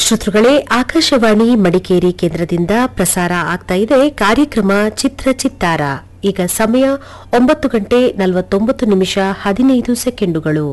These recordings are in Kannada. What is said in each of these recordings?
ಶ್ರೋತೃಗಳೇ ಆಕಾಶವಾಣಿ ಮಡಿಕೇರಿ ಕೇಂದ್ರದಿಂದ ಪ್ರಸಾರ ಆಗ್ತಾ ಇದೆ ಕಾರ್ಯಕ್ರಮ ಚಿತ್ರ ಚಿತ್ತಾರ ಈಗ ಸಮಯ ಒಂಬತ್ತು ಗಂಟೆ ನಲವತ್ತೊಂಬತ್ತು ನಿಮಿಷ ಹದಿನೈದು ಸೆಕೆಂಡುಗಳು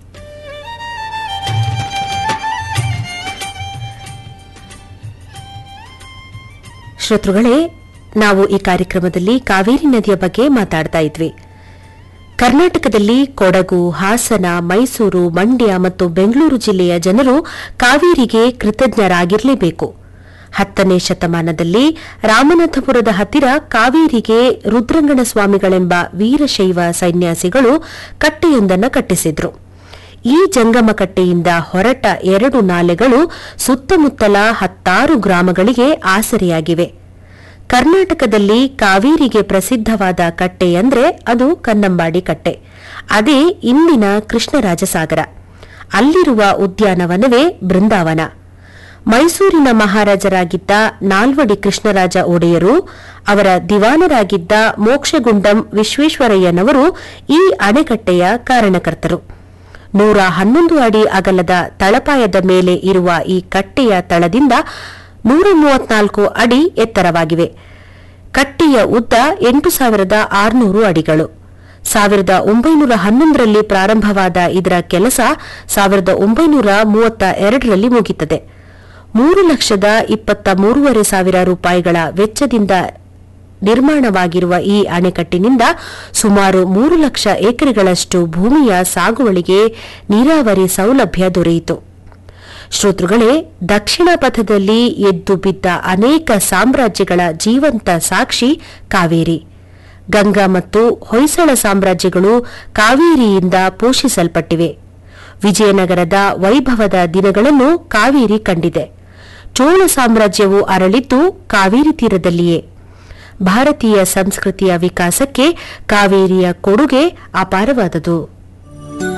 ಶ್ರೋತೃಗಳೇ ನಾವು ಈ ಕಾರ್ಯಕ್ರಮದಲ್ಲಿ ಕಾವೇರಿ ನದಿಯ ಬಗ್ಗೆ ಮಾತಾಡ್ತಾ ಇದ್ವಿ ಕರ್ನಾಟಕದಲ್ಲಿ ಕೊಡಗು ಹಾಸನ ಮೈಸೂರು ಮಂಡ್ಯ ಮತ್ತು ಬೆಂಗಳೂರು ಜಿಲ್ಲೆಯ ಜನರು ಕಾವೇರಿಗೆ ಕೃತಜ್ಞರಾಗಿರಲೇಬೇಕು ಹತ್ತನೇ ಶತಮಾನದಲ್ಲಿ ರಾಮನಾಥಪುರದ ಹತ್ತಿರ ಕಾವೇರಿಗೆ ರುದ್ರಂಗಣ ಸ್ವಾಮಿಗಳೆಂಬ ವೀರಶೈವ ಸನ್ಯಾಸಿಗಳು ಕಟ್ಟೆಯೊಂದನ್ನು ಕಟ್ಟಿಸಿದ್ರು ಈ ಜಂಗಮ ಕಟ್ಟೆಯಿಂದ ಹೊರಟ ಎರಡು ನಾಲೆಗಳು ಸುತ್ತಮುತ್ತಲ ಹತ್ತಾರು ಗ್ರಾಮಗಳಿಗೆ ಆಸರೆಯಾಗಿವೆ ಕರ್ನಾಟಕದಲ್ಲಿ ಕಾವೇರಿಗೆ ಪ್ರಸಿದ್ಧವಾದ ಕಟ್ಟೆ ಅಂದ್ರೆ ಅದು ಕನ್ನಂಬಾಡಿ ಕಟ್ಟೆ ಅದೇ ಇಂದಿನ ಕೃಷ್ಣರಾಜಸಾಗರ ಅಲ್ಲಿರುವ ಉದ್ಯಾನವನವೇ ಬೃಂದಾವನ ಮೈಸೂರಿನ ಮಹಾರಾಜರಾಗಿದ್ದ ನಾಲ್ವಡಿ ಕೃಷ್ಣರಾಜ ಒಡೆಯರು ಅವರ ದಿವಾನರಾಗಿದ್ದ ಮೋಕ್ಷಗುಂಡಂ ವಿಶ್ವೇಶ್ವರಯ್ಯನವರು ಈ ಅಣೆಕಟ್ಟೆಯ ಕಾರಣಕರ್ತರು ನೂರ ಹನ್ನೊಂದು ಅಡಿ ಅಗಲದ ತಳಪಾಯದ ಮೇಲೆ ಇರುವ ಈ ಕಟ್ಟೆಯ ತಳದಿಂದ ನೂರ ಮೂವತ್ನಾಲ್ಕು ಅಡಿ ಎತ್ತರವಾಗಿವೆ ಕಟ್ಟೆಯ ಉದ್ದ ಎಂಟು ಸಾವಿರದ ಆರುನೂರು ಅಡಿಗಳು ಸಾವಿರದ ಒಂಬೈನೂರ ಹನ್ನೊಂದರಲ್ಲಿ ಪ್ರಾರಂಭವಾದ ಇದರ ಕೆಲಸ ಸಾವಿರದ ಒಂಬೈನೂರ ಮೂವತ್ತ ಎರಡರಲ್ಲಿ ಮುಗಿತದೆ ಮೂರು ಲಕ್ಷದ ಇಪ್ಪತ್ತ ಮೂರುವರೆ ಸಾವಿರ ರೂಪಾಯಿಗಳ ವೆಚ್ಚದಿಂದ ನಿರ್ಮಾಣವಾಗಿರುವ ಈ ಅಣೆಕಟ್ಟಿನಿಂದ ಸುಮಾರು ಮೂರು ಲಕ್ಷ ಎಕರೆಗಳಷ್ಟು ಭೂಮಿಯ ಸಾಗುವಳಿಗೆ ನೀರಾವರಿ ಸೌಲಭ್ಯ ದೊರೆಯಿತು ಶ್ರೋತೃಗಳೇ ದಕ್ಷಿಣ ಪಥದಲ್ಲಿ ಎದ್ದು ಬಿದ್ದ ಅನೇಕ ಸಾಮ್ರಾಜ್ಯಗಳ ಜೀವಂತ ಸಾಕ್ಷಿ ಕಾವೇರಿ ಗಂಗಾ ಮತ್ತು ಹೊಯ್ಸಳ ಸಾಮ್ರಾಜ್ಯಗಳು ಕಾವೇರಿಯಿಂದ ಪೋಷಿಸಲ್ಪಟ್ಟಿವೆ ವಿಜಯನಗರದ ವೈಭವದ ದಿನಗಳನ್ನು ಕಾವೇರಿ ಕಂಡಿದೆ ಚೋಳ ಸಾಮ್ರಾಜ್ಯವು ಅರಳಿದ್ದು ಕಾವೇರಿ ತೀರದಲ್ಲಿಯೇ ಭಾರತೀಯ ಸಂಸ್ಕೃತಿಯ ವಿಕಾಸಕ್ಕೆ ಕಾವೇರಿಯ ಕೊಡುಗೆ ಅಪಾರವಾದದು